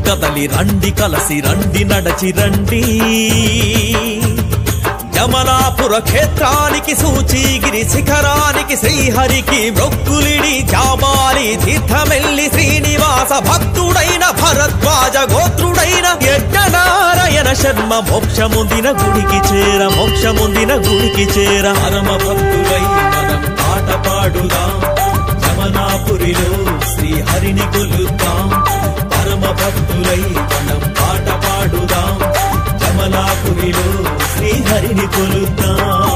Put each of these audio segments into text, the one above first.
కదలి రండి కలసి రండి నడచి రండి యమలాపుర క్షేత్రానికి సూచీగిరి శిఖరానికి శ్రీహరికి మొక్కులిడి జాబాలి తీర్థమెల్లి శ్రీనివాస భక్తుడైన భరద్వాజ గోత్రుడైన యజ్ఞనారాయణ శర్మ మోక్షముందిన గుడికి చేర మోక్షముందిన గుడికి చేర పరమ భక్తులై మనం పాట పాడుదాం యమనాపురిలో శ్రీహరిని కొలుద్దాం పరమ భక్తులై మనం పాట పాడుదాం కమలాపురిలో శ్రీహరిని కొలుద్దాం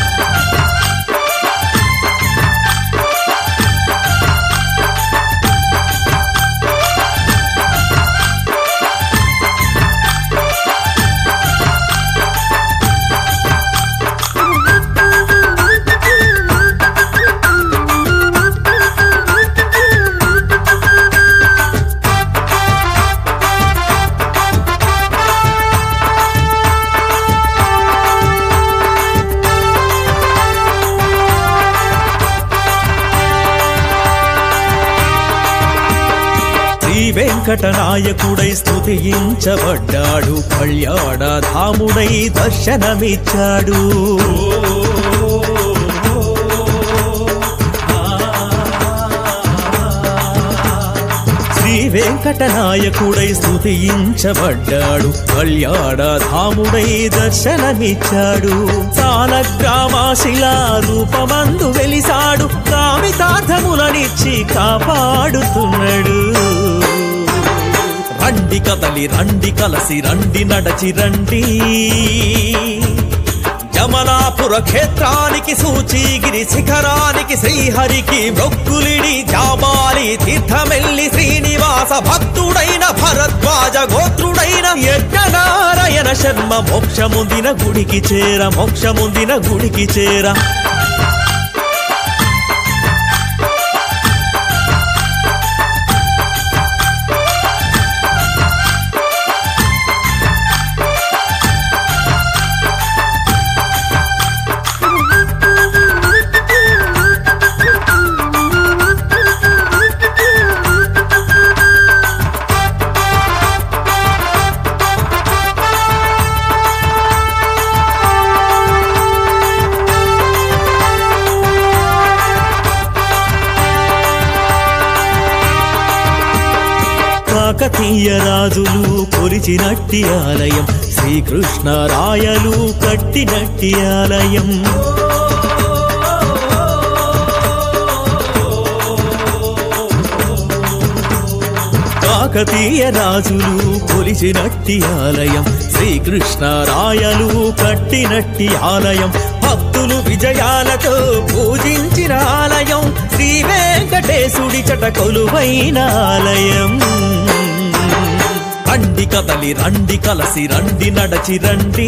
శ్రీ వెంకటనాయకుడై స్తుతించబడ్డాడు కళ్యాణ ధాముడై దర్శనమిచ్చాడు శ్రీ వెంకటనాయకుడై స్తుతించబడ్డాడు కళ్యాణ ధాముడై దర్శనమిచ్చాడు సాల గ్రామాశిలా రూపమందు వెలిసాడు కామితార్థములనిచ్చి కాపాడుతున్నాడు రండి కదలి రండి కలసి రండి నడచి రండి యమలాపుర క్షేత్రానికి సూచీగిరి శిఖరానికి శ్రీహరికి మొక్కులిడి జాబాలి తీర్థమెల్లి శ్రీనివాస భక్తుడైన భరద్వాజ గోత్రుడైన యజ్ఞనారాయణ శర్మ మోక్షముందిన గుడికి చేర మోక్షముందిన గుడికి చేర కాకతీయ రాజులు కొరిచినట్టి ఆలయం శ్రీకృష్ణ రాయలు కట్టినట్టి ఆలయం కాకతీయ రాజులు కొలిచినట్టి ఆలయం శ్రీకృష్ణ రాయలు కట్టినట్టి ఆలయం భక్తులు విజయాలతో పూజించిన ఆలయం శ్రీ వెంకటేశుడి చట కొలువైన ఆలయం రండి కదలి రండి కలసి రండి నడచి రండి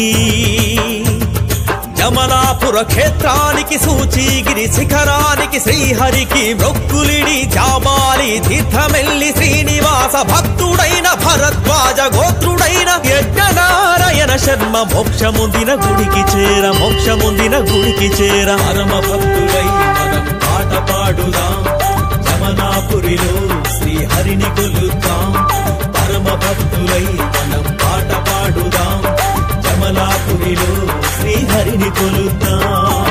యమలాపుర క్షేత్రానికి సూచీగిరి శిఖరానికి శ్రీహరికి మొక్కులిడి జాబాలి తీర్థమెల్లి శ్రీనివాస భక్తుడైన భరద్వాజ గోత్రుడైన యజ్ఞనారాయణ శర్మ మోక్షముందిన గుడికి చేర మోక్షముందిన గుడికి చేర పరమ భక్తులై మనం పాట పాడుదాం యమనాపురిలో శ్రీహరిని కొలుద్దాం పరమ భక్తులై మనం పాట పాడుదాం కమలాపురిలో శ్రీహరిని కొలుద్దాం